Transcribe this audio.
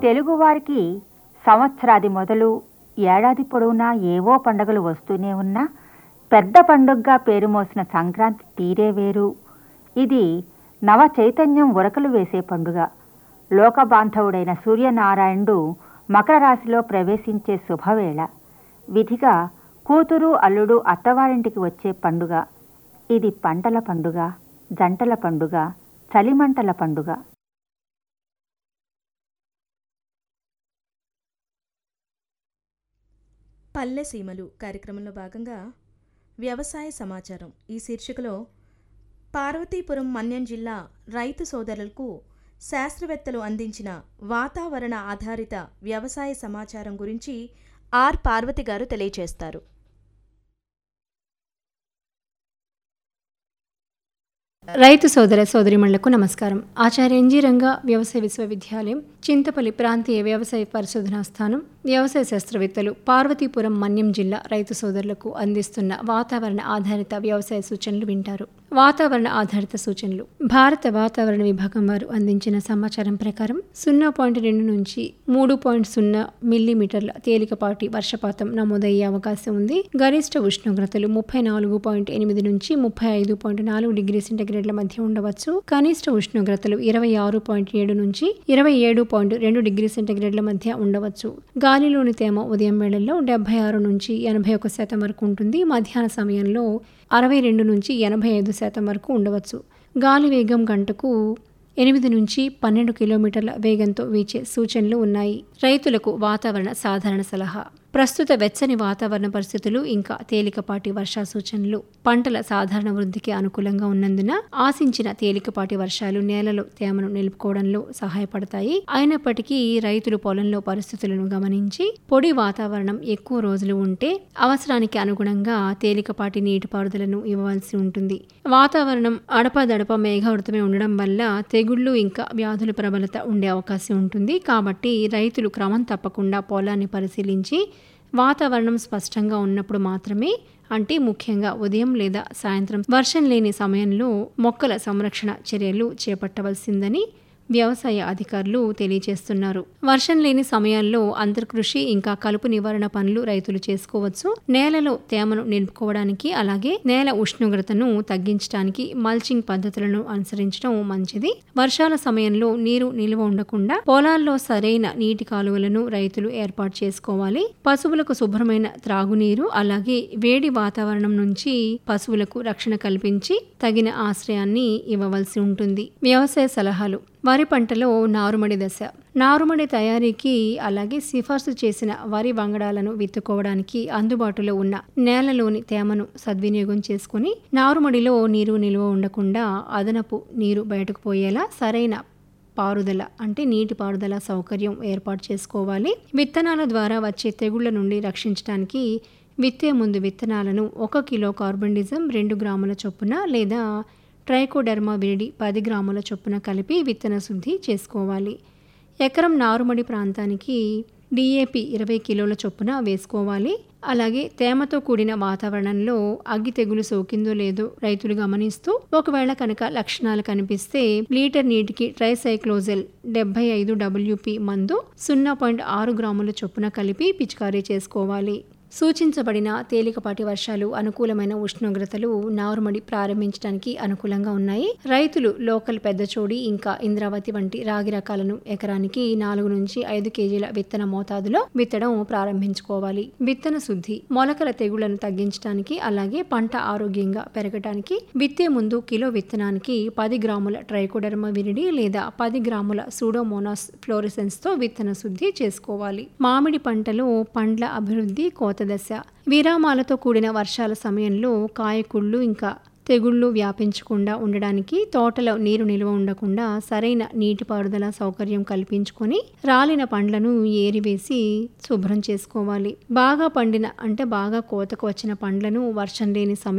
తెలుగువారికి సంవత్సరాది మొదలు ఏడాది పొడవునా ఏవో పండుగలు వస్తూనే ఉన్నా పెద్ద పండుగగా పేరు మోసిన సంక్రాంతి తీరే వేరు ఇది నవ చైతన్యం ఉరకలు వేసే పండుగ లోకబాంధవుడైన సూర్యనారాయణుడు మకర రాశిలో ప్రవేశించే శుభవేళ విధిగా కూతురు అల్లుడు అత్తవారింటికి వచ్చే పండుగ ఇది పంటల పండుగ జంటల పండుగ చలిమంటల పండుగ పల్లె సీమలు కార్యక్రమంలో భాగంగా వ్యవసాయ సమాచారం ఈ శీర్షికలో పార్వతీపురం మన్యం జిల్లా రైతు సోదరులకు శాస్త్రవేత్తలు అందించిన వాతావరణ ఆధారిత వ్యవసాయ సమాచారం గురించి ఆర్ పార్వతి గారు తెలియచేస్తారు రైతు సోదర సోదరిమణులకు నమస్కారం ఆచార్య ఎన్జీ రంగా వ్యవసాయ విశ్వవిద్యాలయం చింతపల్లి ప్రాంతీయ వ్యవసాయ పరిశోధనా స్థానం వ్యవసాయ శాస్త్రవేత్తలు పార్వతీపురం మన్యం జిల్లా రైతు సోదరులకు అందిస్తున్న వాతావరణ ఆధారిత వ్యవసాయ సూచనలు వింటారు వాతావరణ ఆధారిత సూచనలు భారత వాతావరణ విభాగం వారు అందించిన సమాచారం ప్రకారం సున్నా పాయింట్ రెండు నుంచి మూడు పాయింట్ సున్నా మిల్లీమీటర్ల తేలికపాటి వర్షపాతం నమోదయ్యే అవకాశం ఉంది గరిష్ట ఉష్ణోగ్రతలు ముప్పై నాలుగు పాయింట్ ఎనిమిది నుంచి ముప్పై ఐదు పాయింట్ నాలుగు డిగ్రీ సెంటీగ్రేడ్ల మధ్య ఉండవచ్చు కనిష్ట ఉష్ణోగ్రతలు ఇరవై ఆరు పాయింట్ ఏడు నుంచి ఇరవై ఏడు పాయింట్ రెండు డిగ్రీ సెంటీగ్రేడ్ల మధ్య ఉండవచ్చు గాలిలోని తేమ ఉదయం వేళల్లో డెబ్బై ఆరు నుంచి ఎనభై ఒక శాతం వరకు ఉంటుంది మధ్యాహ్న సమయంలో అరవై రెండు నుంచి ఎనభై ఐదు శాతం వరకు ఉండవచ్చు గాలి వేగం గంటకు ఎనిమిది నుంచి పన్నెండు కిలోమీటర్ల వేగంతో వీచే సూచనలు ఉన్నాయి రైతులకు వాతావరణ సాధారణ సలహా ప్రస్తుత వెచ్చని వాతావరణ పరిస్థితులు ఇంకా తేలికపాటి వర్షా సూచనలు పంటల సాధారణ వృద్ధికి అనుకూలంగా ఉన్నందున ఆశించిన తేలికపాటి వర్షాలు నేలలో తేమను నిలుపుకోవడంలో సహాయపడతాయి అయినప్పటికీ రైతులు పొలంలో పరిస్థితులను గమనించి పొడి వాతావరణం ఎక్కువ రోజులు ఉంటే అవసరానికి అనుగుణంగా తేలికపాటి నీటిపారుదలను ఇవ్వవలసి ఉంటుంది వాతావరణం అడపదడప మేఘావృతమే ఉండడం వల్ల తెగుళ్లు ఇంకా వ్యాధుల ప్రబలత ఉండే అవకాశం ఉంటుంది కాబట్టి రైతులు క్రమం తప్పకుండా పొలాన్ని పరిశీలించి వాతావరణం స్పష్టంగా ఉన్నప్పుడు మాత్రమే అంటే ముఖ్యంగా ఉదయం లేదా సాయంత్రం వర్షం లేని సమయంలో మొక్కల సంరక్షణ చర్యలు చేపట్టవలసిందని వ్యవసాయ అధికారులు తెలియజేస్తున్నారు వర్షం లేని సమయాల్లో అంతర్కృషి ఇంకా కలుపు నివారణ పనులు రైతులు చేసుకోవచ్చు నేలలో తేమను నిలుపుకోవడానికి అలాగే నేల ఉష్ణోగ్రతను తగ్గించడానికి మల్చింగ్ పద్ధతులను అనుసరించడం మంచిది వర్షాల సమయంలో నీరు నిల్వ ఉండకుండా పొలాల్లో సరైన నీటి కాలువలను రైతులు ఏర్పాటు చేసుకోవాలి పశువులకు శుభ్రమైన త్రాగునీరు అలాగే వేడి వాతావరణం నుంచి పశువులకు రక్షణ కల్పించి తగిన ఆశ్రయాన్ని ఇవ్వవలసి ఉంటుంది వ్యవసాయ సలహాలు వరి పంటలో నారుమడి దశ నారుమడి తయారీకి అలాగే సిఫార్సు చేసిన వరి వంగడాలను విత్తుకోవడానికి అందుబాటులో ఉన్న నేలలోని తేమను సద్వినియోగం చేసుకుని నారుమడిలో నీరు నిల్వ ఉండకుండా అదనపు నీరు బయటకు పోయేలా సరైన పారుదల అంటే నీటి పారుదల సౌకర్యం ఏర్పాటు చేసుకోవాలి విత్తనాల ద్వారా వచ్చే తెగుళ్ల నుండి రక్షించడానికి విత్తే ముందు విత్తనాలను ఒక కిలో కార్బన్డిజం రెండు గ్రాముల చొప్పున లేదా ట్రైకోడర్మా విరిడి పది గ్రాముల చొప్పున కలిపి విత్తన శుద్ధి చేసుకోవాలి ఎకరం నారుమడి ప్రాంతానికి డిఏపి ఇరవై కిలోల చొప్పున వేసుకోవాలి అలాగే తేమతో కూడిన వాతావరణంలో అగ్గి తెగులు సోకిందో లేదో రైతులు గమనిస్తూ ఒకవేళ కనుక లక్షణాలు కనిపిస్తే లీటర్ నీటికి ట్రైసైక్లోజెల్ డెబ్బై ఐదు డబ్ల్యూపి మందు సున్నా పాయింట్ ఆరు గ్రాముల చొప్పున కలిపి పిచికారీ చేసుకోవాలి సూచించబడిన తేలికపాటి వర్షాలు అనుకూలమైన ఉష్ణోగ్రతలు నారుమడి ప్రారంభించడానికి అనుకూలంగా ఉన్నాయి రైతులు లోకల్ పెద్దచోడి ఇంకా ఇంద్రావతి వంటి రాగి రకాలను ఎకరానికి నాలుగు నుంచి ఐదు కేజీల విత్తన మోతాదులో విత్తడం ప్రారంభించుకోవాలి విత్తన శుద్ధి మొలకల తెగుళ్లను తగ్గించడానికి అలాగే పంట ఆరోగ్యంగా పెరగడానికి విత్తే ముందు కిలో విత్తనానికి పది గ్రాముల ట్రైకోడర్మా విరిడి లేదా పది గ్రాముల సూడోమోనాస్ ఫ్లోరిసెన్స్ తో విత్తన శుద్ధి చేసుకోవాలి మామిడి పంటలో పండ్ల అభివృద్ధి కోత దశ విరామాలతో కూడిన వర్షాల సమయంలో కాయకుళ్ళు ఇంకా తెగుళ్ళు వ్యాపించకుండా ఉండడానికి తోటలో నీరు నిల్వ ఉండకుండా సరైన నీటిపారుదల సౌకర్యం కల్పించుకొని రాలిన పండ్లను ఏరివేసి శుభ్రం చేసుకోవాలి బాగా పండిన అంటే బాగా కోతకు వచ్చిన పండ్లను వర్షం లేని సమయం